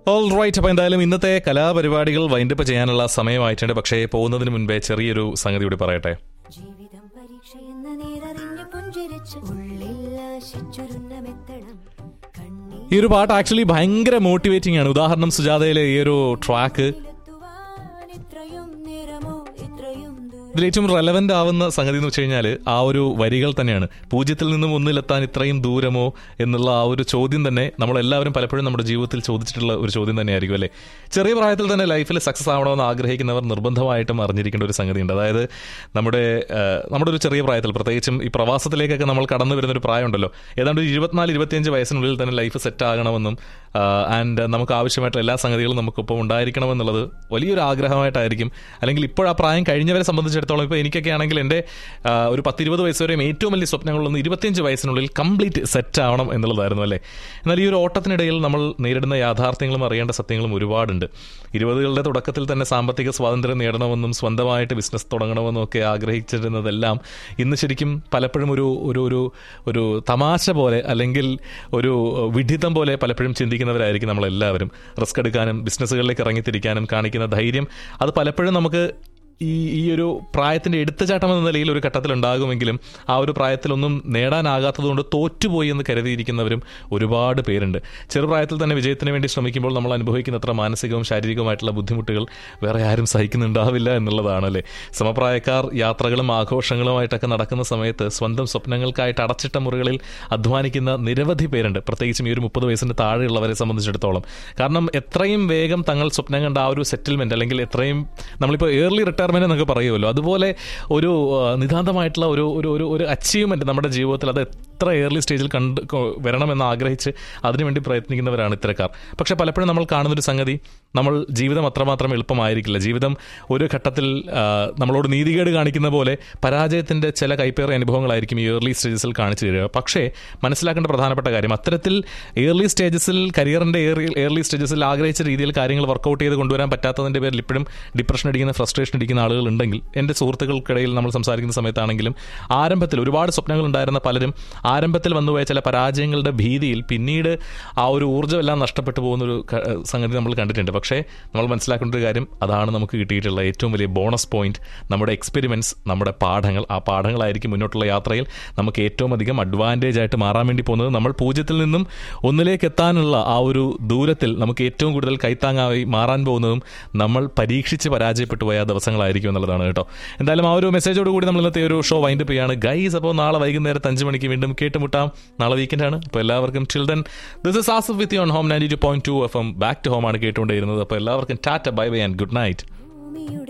all right അപ്പോൾ എന്തായാലും ഇന്നത്തെ കലാപരിപാടികൾ വൈൻഡപ്പ് ചെയ്യാനുള്ള സമയമായിട്ടുണ്ട് പക്ഷേ പോകുന്നതിന് മുൻപേ ചെറിയൊരു സംഗതി കൂടി പറയട്ടെ ജീവിതം പരീക്ഷയെന്ന നേരറിഞ്ഞു പുഞ്ചിരിച്ച് ഉള്ളിൽ ആശിച്ചൊരുന്നമെത്തണം കണ്ണീർ ഈ ഒരു പാട്ട് ആക്ച്വലി ഭയങ്കര മോട്ടിവേറ്റിംഗ് ആണ് ഉദാഹരണം സുജാതയിലെ ഈ ഒരു ട്രാക്ക് ിലെത്തുവാൻ ഇത്രയും നേരമോ ഇത്രയും ദൂരം ഇതിൽ ഏറ്റവും റെലവെന്റ് ആവുന്ന സംഗതി എന്ന് വെച്ച് കഴിഞ്ഞാൽ ആ ഒരു വരികൾ തന്നെയാണ് പൂജ്യത്തിൽ നിന്നും ഒന്നിലെത്താൻ ഇത്രയും ദൂരമോ എന്നുള്ള ആ ഒരു ചോദ്യം തന്നെ നമ്മളെല്ലാവരും പലപ്പോഴും നമ്മുടെ ജീവിതത്തിൽ ചോദിച്ചിട്ടുള്ള ഒരു ചോദ്യം തന്നെയായിരിക്കും അല്ലേ ചെറിയ പ്രായത്തിൽ തന്നെ ലൈഫിൽ സക്സസ് ആവണമെന്ന് ആഗ്രഹിക്കുന്നവർ നിർബന്ധമായിട്ടും അറിഞ്ഞിരിക്കേണ്ട ഒരു സംഗതിയുണ്ട് അതായത് നമ്മുടെ ആ, നമ്മുടെ ഒരു ചെറിയ പ്രായത്തിൽ പ്രത്യേകിച്ചും ഈ പ്രവാസത്തിലേക്കൊക്കെ നമ്മൾ കടന്നു വരുന്ന ഒരു പ്രായമുണ്ടല്ലോ ഏതാണ്ട് ഒരു ഇരുപത്തിനാല് ഇരുപത്തിയഞ്ച് വയസ്സിനുള്ളിൽ തന്നെ ലൈഫ് സെറ്റ് ആകണമെന്നും ആൻഡ് നമുക്ക് ആവശ്യമായിട്ടുള്ള എല്ലാ സംഗതികളും നമുക്കിപ്പോൾ ഉണ്ടായിരിക്കണമെന്നുള്ളത് വലിയൊരു ആഗ്രഹമായിട്ടായിരിക്കും അല്ലെങ്കിൽ ഇപ്പോൾ ആ പ്രായം കഴിഞ്ഞവരെ സംബന്ധിച്ചിടത്തോളം ഇപ്പോൾ എനിക്കൊക്കെ ആണെങ്കിൽ എൻ്റെ ആ, ഒരു പത്തിരുപത് വയസ്സ് വരെയും ഏറ്റവും വലിയ സ്വപ്നങ്ങളൊന്നും ഇരുപത്തിയഞ്ച് വയസ്സിനുള്ളിൽ കംപ്ലീറ്റ് സെറ്റ് ആവണം എന്നുള്ളതായിരുന്നു അല്ലേ എന്നാൽ ഈ ഒരു ഓട്ടത്തിനിടയിൽ നമ്മൾ നേരിടുന്ന യാഥാർത്ഥ്യങ്ങളും അറിയേണ്ട സത്യങ്ങളും ഒരുപാടുണ്ട് ഇരുപതുകളുടെ തുടക്കത്തിൽ തന്നെ സാമ്പത്തിക സ്വാതന്ത്ര്യം നേടണമെന്നും സ്വന്തമായിട്ട് ബിസിനസ് തുടങ്ങണമെന്നും ഒക്കെ ആഗ്രഹിച്ചിരുന്നതെല്ലാം ഇന്ന് ശരിക്കും പലപ്പോഴും ഒരു ഒരു ഒരു ഒരു തമാശ പോലെ അല്ലെങ്കിൽ ഒരു വിഡിതം പോലെ പലപ്പോഴും ചിന്തിക്കുന്നവരായിരിക്കും നമ്മളെല്ലാവരും റിസ്ക് എടുക്കാനും ബിസിനസ്സുകളിലേക്ക് ഇറങ്ങിത്തിരിക്കാനും കാണിക്കുന്ന ധൈര്യം അത് പലപ്പോഴും നമുക്ക് ഈ ഈ ഒരു പ്രായത്തിന്റെ എടുത്തുചാട്ടം എന്ന നിലയിൽ ഒരു ഘട്ടത്തിൽ ഉണ്ടാകുമെങ്കിലും ആ ഒരു പ്രായത്തിലൊന്നും നേടാനാകാത്തതുകൊണ്ട് തോറ്റുപോയി എന്ന് കരുതിയിരിക്കുന്നവരും ഒരുപാട് പേരുണ്ട് ചെറുപ്രായത്തിൽ തന്നെ വിജയത്തിന് വേണ്ടി ശ്രമിക്കുമ്പോൾ നമ്മൾ അനുഭവിക്കുന്ന അത്ര മാനസികവും ശാരീരികവുമായിട്ടുള്ള ബുദ്ധിമുട്ടുകൾ വേറെ ആരും സഹിക്കുന്നുണ്ടാവില്ല എന്നുള്ളതാണ് അല്ലേ സമപ്രായക്കാർ യാത്രകളും ആഘോഷങ്ങളുമായിട്ടൊക്കെ നടക്കുന്ന സമയത്ത് സ്വന്തം സ്വപ്നങ്ങൾക്കായിട്ട് അടച്ചിട്ട മുറികളിൽ അധ്വാനിക്കുന്ന നിരവധി പേരുണ്ട് പ്രത്യേകിച്ചും ഈ ഒരു മുപ്പത് വയസ്സിന് താഴെയുള്ളവരെ സംബന്ധിച്ചിടത്തോളം കാരണം എത്രയും വേഗം തങ്ങൾ സ്വപ്നം കണ്ട ആ ഒരു സെറ്റിൽമെന്റ് അല്ലെങ്കിൽ എത്രയും നമ്മളിപ്പോൾ ഏർലി റിട്ടയർമെന്റ് എന്നൊക്കെ പറയുമല്ലോ അതുപോലെ ഒരു ആ, നിതാന്തമായിട്ടുള്ള ഒരു ഒരു ഒരു ഒരു അച്ചീവ്മെന്റ് നമ്മുടെ ജീവിതത്തിൽ അത് എത്ര ഏർലി സ്റ്റേജിൽ കണ്ട് കൊ- വരണമെന്ന് ആഗ്രഹിച്ച് അതിനുവേണ്ടി പ്രയത്നിക്കുന്നവരാണ് ഇത്തരക്കാർ പക്ഷെ പലപ്പോഴും നമ്മൾ കാണുന്നൊരു സംഗതി നമ്മൾ ജീവിതം അത്രമാത്രം എളുപ്പമായിരിക്കില്ല ജീവിതം ഒരു ഘട്ടത്തിൽ ആ, നമ്മളോട് നീതികേട് കാണിക്കുന്ന പോലെ പരാജയത്തിന്റെ ചില കൈപ്പേറിയ അനുഭവങ്ങളായിരിക്കും ഈ ഏർലി സ്റ്റേജസിൽ കാണിച്ചു തരിക പക്ഷേ മനസ്സിലാക്കേണ്ട പ്രധാനപ്പെട്ട കാര്യം അത്തരത്തിൽ ഏർലി സ്റ്റേജസിൽ കരിയറിന്റെ ഏർലി സ്റ്റേജസിൽ ആഗ്രഹിച്ച രീതിയിൽ കാര്യങ്ങൾ വർക്കൗട്ട് ചെയ്ത് കൊണ്ടുവരാൻ പറ്റാത്തതിന്റെ പേരിൽ ഇപ്പോഴും ഡിപ്രഷൻ അടിക്കുന്ന ഫ്രസ്ട്രേഷൻ അടിക്കുന്ന ആളുകൾ ഉണ്ടെങ്കിൽ എൻ്റെ സുഹൃത്തുക്കൾക്കിടയിൽ നമ്മൾ സംസാരിക്കുന്ന സമയത്താണെങ്കിലും ആരംഭത്തിൽ ഒരുപാട് സ്വപ്നങ്ങൾ ഉണ്ടായിരുന്ന പലരും ആരംഭത്തിൽ വന്നുപോയ ചില പരാജയങ്ങളുടെ ഭീതിയിൽ പിന്നീട് ആ ഒരു ഊർജ്ജമെല്ലാം നഷ്ടപ്പെട്ടു പോകുന്ന ഒരു ക- സംഗതി നമ്മൾ കണ്ടിട്ടുണ്ട് പക്ഷേ നമ്മൾ മനസ്സിലാക്കേണ്ട ഒരു കാര്യം അതാണ് നമുക്ക് കിട്ടിയിട്ടുള്ള ഏറ്റവും വലിയ ബോണസ് പോയിന്റ് നമ്മുടെ എക്സ്പെരിമെന്റ്സ് നമ്മുടെ പാഠങ്ങൾ ആ പാഠങ്ങളായിരിക്കും മുന്നോട്ടുള്ള യാത്രയിൽ നമുക്ക് ഏറ്റവും അധികം അഡ്വാൻറ്റേജ് ആയിട്ട് മാറാൻ വേണ്ടി പോകുന്നത് നമ്മൾ പൂജ്യത്തിൽ നിന്നും ഒന്നിലേക്ക് എത്താനുള്ള ആ ഒരു ദൂരത്തിൽ നമുക്ക് ഏറ്റവും കൂടുതൽ കൈത്താങ്ങായി മാറാൻ പോകുന്നതും നമ്മൾ പരീക്ഷിച്ച് പരാജയപ്പെട്ടു പോയ ദിവസങ്ങളായിരിക്കും എന്നുള്ളതാണ് കേട്ടോ എന്തായാലും ആ ഒരു മെസ്സേജോട് കൂടി നമ്മൾ ഇന്നത്തെ ഒരു ഷോ വൈൻഡപ്പ് ചെയ്യാണ് ഗൈസ് അപ്പോൾ നാളെ വൈകുന്നേരത്ത് അഞ്ച് മണിക്ക് വീണ്ടും കേട്ടുമുട്ടാം നാളെ വീക്കെൻഡ് ആണ് അപ്പോൾ എല്ലാവർക്കും children this is Asaf with on home ninety two point two F M back to home ആണ് കേട്ടുകൊണ്ടിരുന്നത് അപ്പോൾ എല്ലാവർക്കും tata bye bye and good night ഭൂമിയുടെ